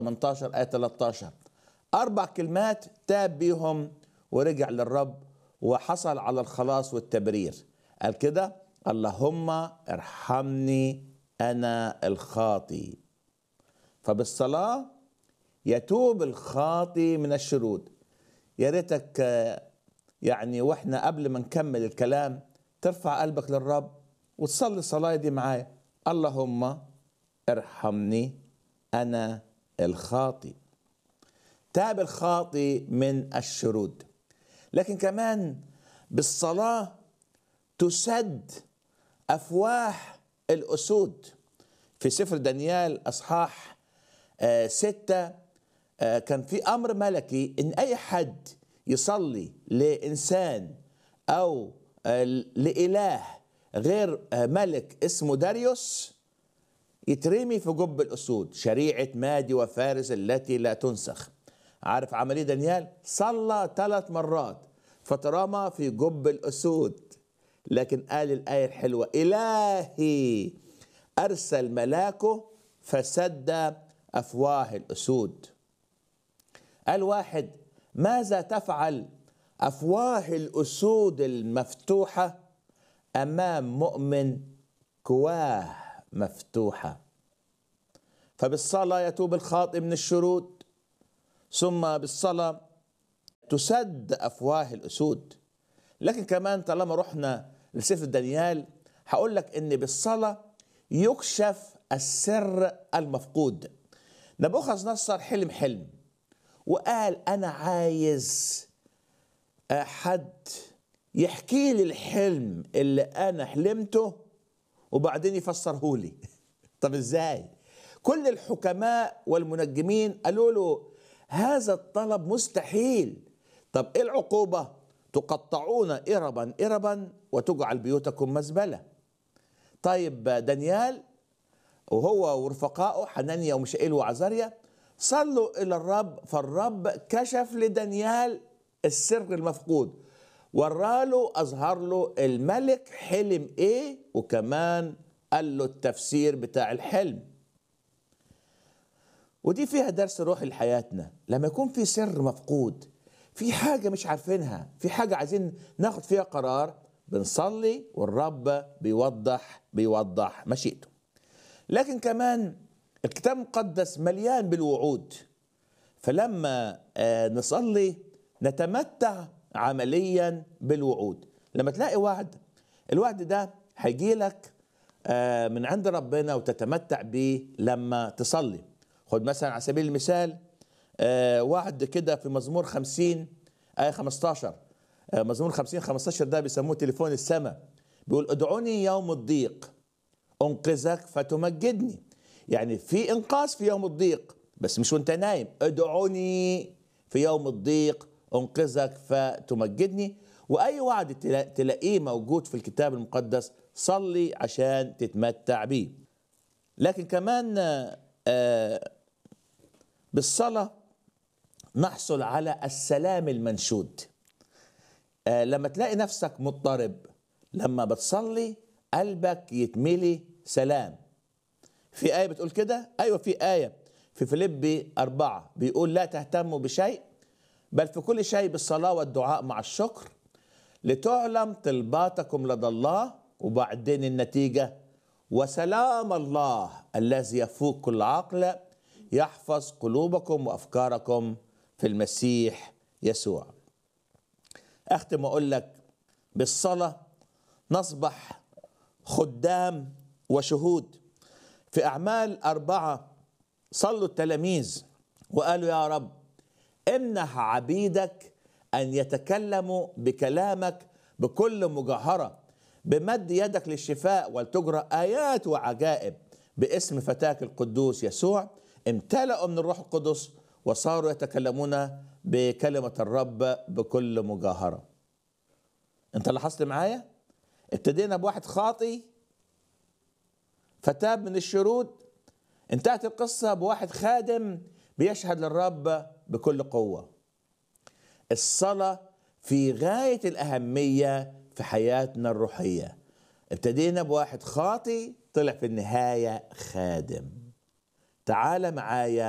18 آية 13 أربع كلمات تاب بيهم ورجع للرب وحصل على الخلاص والتبرير قال كده اللهم ارحمني أنا الخاطي فبالصلاة يتوب الخاطي من الشرود يا ريتك آه، يعني واحنا قبل ما نكمل الكلام ترفع قلبك للرب وتصلي الصلاة دي معايا اللهم ارحمني أنا الخاطي تاب الخاطي من الشرود لكن كمان بالصلاة تسد أفواه الأسود في سفر دانيال أصحاح آه، ستة آه، كان في أمر ملكي إن أي حد يصلي لإنسان أو آه، لإله غير آه، ملك اسمه داريوس يترمي في جب الأسود شريعة مادي وفارس التي لا تنسخ عارف عملية دانيال صلى ثلاث مرات فترمى في جب الأسود لكن قال الآية الحلوة إلهي أرسل ملاكه فسد أفواه الأسود قال واحد ماذا تفعل أفواه الأسود المفتوحة أمام مؤمن كواه مفتوحة فبالصلاة يتوب الخاطئ من الشرود ثم بالصلاة تسد أفواه الأسود لكن كمان طالما رحنا لسفر دانيال هقول لك إن بالصلاة يكشف السر المفقود نبوخذ نصر حلم حلم وقال أنا عايز آه، حد يحكي لي الحلم اللي أنا حلمته وبعدين يفسره لي طب ازاي كل الحكماء والمنجمين قالوا له هذا الطلب مستحيل طب ايه العقوبة تقطعون إربا إربا وتجعل بيوتكم مزبلة طيب دانيال وهو ورفقائه حنانيا وميشائيل وعزاريا صلوا إلى الرب فالرب كشف لدانيال السر المفقود وراله أظهر له الملك حلم إيه وكمان قال له التفسير بتاع الحلم ودي فيها درس روحي لحياتنا لما يكون في سر مفقود في حاجة مش عارفينها في حاجة عايزين ناخد فيها قرار بنصلي والرب بيوضح بيوضح مشيئته لكن كمان الكتاب المقدس مليان بالوعود فلما آه، نصلي نتمتع عمليا بالوعود لما تلاقي وعد الوعد ده هيجي لك آه، من عند ربنا وتتمتع بيه لما تصلي خد مثلا على سبيل المثال آه، وعد كده في مزمور 50 آية 15 آه، مزمور 50 15 ده بيسموه تليفون السماء بيقول ادعوني يوم الضيق انقذك فتمجدني يعني في انقاذ في يوم الضيق بس مش وانت نايم ادعوني في يوم الضيق انقذك فتمجدني واي وعد تلا- تلاقيه موجود في الكتاب المقدس صلي عشان تتمتع بيه لكن كمان آه، بالصلاه نحصل على السلام المنشود آه، لما تلاقي نفسك مضطرب لما بتصلي قلبك يتملي سلام في آية بتقول كده أيوة في آية في فيليبي أربعة بيقول لا تهتموا بشيء بل في كل شيء بالصلاة والدعاء مع الشكر لتعلم طلباتكم لدى الله وبعدين النتيجة وسلام الله الذي يفوق كل عقل يحفظ قلوبكم وأفكاركم في المسيح يسوع أختم أقول لك بالصلاة نصبح خدام وشهود في أعمال أربعة صلوا التلاميذ وقالوا يا رب امنح عبيدك أن يتكلموا بكلامك بكل مجاهرة بمد يدك للشفاء ولتجرى آيات وعجائب باسم فتاك القدوس يسوع امتلأوا من الروح القدس وصاروا يتكلمون بكلمة الرب بكل مجاهرة انت لاحظت معايا ابتدينا بواحد خاطي فتاب من الشرود انتهت القصة بواحد خادم بيشهد للرب بكل قوة الصلاة في غاية الأهمية في حياتنا الروحية ابتدينا بواحد خاطي طلع في النهاية خادم تعال معايا